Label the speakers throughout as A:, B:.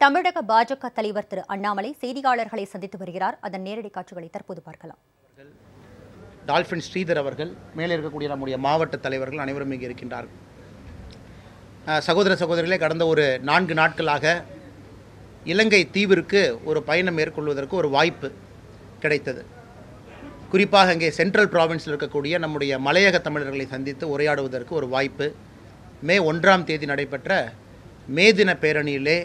A: தமிழக பாஜக தலைவர் திரு அண்ணாமலை செய்தியாளர்களை சந்தித்து வருகிறார் அதன் நேரடி காட்சிகளை தற்போது பார்க்கலாம்
B: டால்ஃபின் ஸ்ரீதர் அவர்கள் மேலே இருக்கக்கூடிய நம்முடைய மாவட்ட தலைவர்கள் அனைவரும் இங்கே இருக்கின்றார்கள் அஹ், சகோதர சகோதரிகளே கடந்த ஒரு நான்கு நாட்களாக இலங்கை தீவிற்கு ஒரு பயணம் மேற்கொள்வதற்கு ஒரு வாய்ப்பு கிடைத்தது குறிப்பாக இங்கே சென்ட்ரல் ப்ராவின்ஸில் இருக்கக்கூடிய நம்முடைய மலையக தமிழர்களை சந்தித்து உரையாடுவதற்கு ஒரு வாய்ப்பு மே ஒன்றாம் தேதி நடைபெற்ற மே தின பேரணியிலே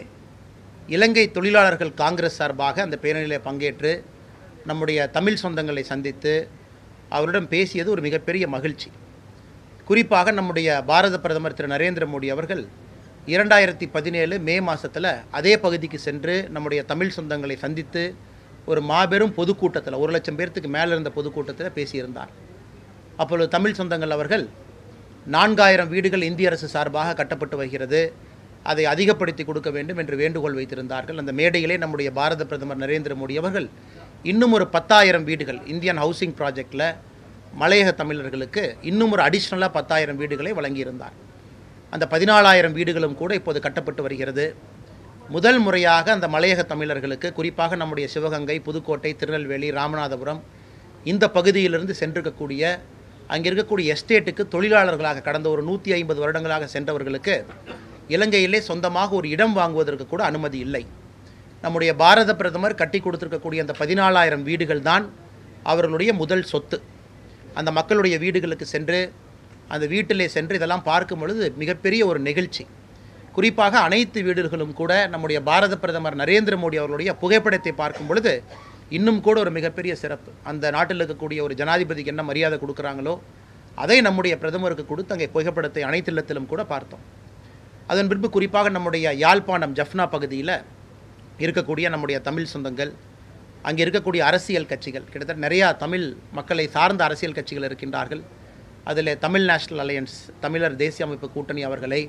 B: இலங்கை தொழிலாளர்கள் காங்கிரஸ் சார்பாக அந்த பேரணியிலே பங்கேற்று நம்முடைய தமிழ் சொந்தங்களை சந்தித்து அவரிடம் பேசியது ஒரு மிகப்பெரிய மகிழ்ச்சி குறிப்பாக நம்முடைய பாரத பிரதமர் திரு நரேந்திர மோடி அவர்கள் இரண்டாயிரத்தி பதினேழு மே மாதத்தில் அதே பகுதிக்கு சென்று நம்முடைய தமிழ் சொந்தங்களை சந்தித்து ஒரு மாபெரும் பொதுக்கூட்டத்தில் ஒரு லட்சம் பேர்த்துக்கு மேலே இருந்த பொதுக்கூட்டத்தில் பேசியிருந்தார் அப்பொழுது தமிழ் சொந்தங்கள் அவர்கள் நான்காயிரம் வீடுகள் இந்திய அரசு சார்பாக கட்டப்பட்டு வருகிறது அதை அதிகப்படுத்தி கொடுக்க வேண்டும் என்று வேண்டுகோள் வைத்திருந்தார்கள் அந்த மேடையிலே நம்முடைய பாரத பிரதமர் நரேந்திர மோடி அவர்கள் இன்னும் ஒரு பத்தாயிரம் வீடுகள் இந்தியன் ஹவுசிங் ப்ராஜெக்டில் மலையக தமிழர்களுக்கு இன்னும் ஒரு அடிஷ்னலாக பத்தாயிரம் வீடுகளை வழங்கியிருந்தார் அந்த பதினாலாயிரம் வீடுகளும் கூட இப்போது கட்டப்பட்டு வருகிறது முதல் முறையாக அந்த மலையக தமிழர்களுக்கு குறிப்பாக நம்முடைய சிவகங்கை புதுக்கோட்டை திருநெல்வேலி ராமநாதபுரம் இந்த பகுதியிலிருந்து சென்றிருக்கக்கூடிய அங்கே இருக்கக்கூடிய எஸ்டேட்டுக்கு தொழிலாளர்களாக கடந்த ஒரு நூற்றி ஐம்பது வருடங்களாக சென்றவர்களுக்கு இலங்கையிலே சொந்தமாக ஒரு இடம் வாங்குவதற்கு கூட அனுமதி இல்லை நம்முடைய பாரத பிரதமர் கட்டி கொடுத்திருக்கக்கூடிய அந்த பதினாலாயிரம் வீடுகள் தான் அவர்களுடைய முதல் சொத்து அந்த மக்களுடைய வீடுகளுக்கு சென்று அந்த வீட்டிலே சென்று இதெல்லாம் பார்க்கும் பொழுது மிகப்பெரிய ஒரு நிகழ்ச்சி குறிப்பாக அனைத்து வீடுகளும் கூட நம்முடைய பாரத பிரதமர் நரேந்திர மோடி அவர்களுடைய புகைப்படத்தை பார்க்கும் பொழுது இன்னும் கூட ஒரு மிகப்பெரிய சிறப்பு அந்த நாட்டில் இருக்கக்கூடிய ஒரு ஜனாதிபதிக்கு என்ன மரியாதை கொடுக்குறாங்களோ அதை நம்முடைய பிரதமருக்கு கொடுத்து அங்கே புகைப்படத்தை அனைத்து இல்லத்திலும் கூட பார்த்தோம் அதன் பின்பு குறிப்பாக நம்முடைய யாழ்ப்பாணம் ஜஃப்னா பகுதியில் இருக்கக்கூடிய நம்முடைய தமிழ் சொந்தங்கள் அங்கே இருக்கக்கூடிய அரசியல் கட்சிகள் கிட்டத்தட்ட நிறையா தமிழ் மக்களை சார்ந்த அரசியல் கட்சிகள் இருக்கின்றார்கள் அதில் தமிழ் நேஷனல் அலையன்ஸ் தமிழர் தேசிய அமைப்பு கூட்டணி அவர்களை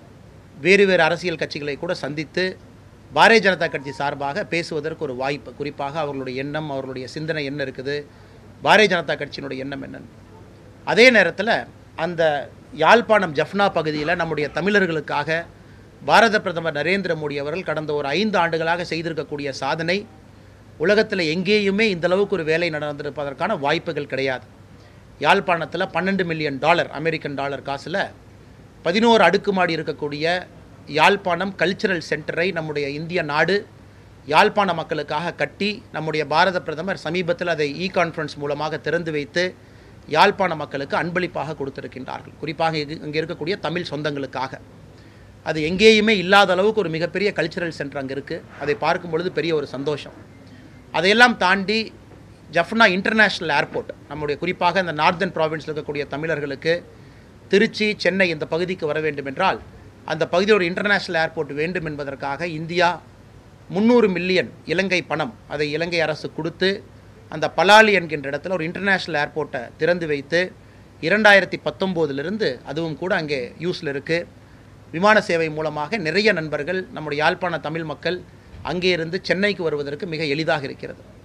B: வேறு வேறு அரசியல் கட்சிகளை கூட சந்தித்து பாரதிய ஜனதா கட்சி சார்பாக பேசுவதற்கு ஒரு வாய்ப்பு குறிப்பாக அவர்களுடைய எண்ணம் அவர்களுடைய சிந்தனை என்ன இருக்குது பாரதிய ஜனதா கட்சியினுடைய எண்ணம் என்னன்னு அதே நேரத்தில் அந்த யாழ்ப்பாணம் ஜஃப்னா பகுதியில் நம்முடைய தமிழர்களுக்காக பாரத பிரதமர் நரேந்திர மோடி அவர்கள் கடந்த ஒரு ஐந்து ஆண்டுகளாக செய்திருக்கக்கூடிய சாதனை உலகத்தில் எங்கேயுமே இந்த அளவுக்கு ஒரு வேலை நடந்திருப்பதற்கான வாய்ப்புகள் கிடையாது யாழ்ப்பாணத்தில் பன்னெண்டு மில்லியன் டாலர் அமெரிக்கன் டாலர் காசில் பதினோரு அடுக்குமாடி இருக்கக்கூடிய யாழ்ப்பாணம் கல்ச்சுரல் சென்டரை நம்முடைய இந்திய நாடு யாழ்ப்பாண மக்களுக்காக கட்டி நம்முடைய பாரத பிரதமர் சமீபத்தில் அதை இ கான்ஃபரன்ஸ் மூலமாக திறந்து வைத்து யாழ்ப்பாண மக்களுக்கு அன்பளிப்பாக கொடுத்திருக்கின்றார்கள் குறிப்பாக இங்கு- இங்கே இருக்கக்கூடிய தமிழ் சொந்தங்களுக்காக அது எங்கேயுமே இல்லாத அளவுக்கு ஒரு மிகப்பெரிய கல்ச்சுரல் சென்டர் அங்கே இருக்குது அதை பார்க்கும் பொழுது பெரிய ஒரு சந்தோஷம் அதையெல்லாம் தாண்டி ஜஃப்னா இன்டர்நேஷ்னல் ஏர்போர்ட் நம்முடைய குறிப்பாக இந்த நார்தன் ப்ராவின்ஸில் இருக்கக்கூடிய தமிழர்களுக்கு திருச்சி சென்னை இந்த பகுதிக்கு வர வேண்டும் என்றால் அந்த பகுதியில் ஒரு இன்டர்நேஷ்னல் ஏர்போர்ட் வேண்டும் என்பதற்காக இந்தியா முந்நூறு மில்லியன் இலங்கை பணம் அதை இலங்கை அரசு கொடுத்து அந்த பலாலி என்கின்ற இடத்துல ஒரு இன்டர்நேஷ்னல் ஏர்போர்ட்டை திறந்து வைத்து இரண்டாயிரத்தி பத்தொம்போதிலிருந்து அதுவும் கூட அங்கே யூஸில் இருக்குது விமான சேவை மூலமாக நிறைய நண்பர்கள் நம்முடைய யாழ்ப்பாண தமிழ் மக்கள் அங்கே இருந்து சென்னைக்கு வருவதற்கு மிக எளிதாக இருக்கிறது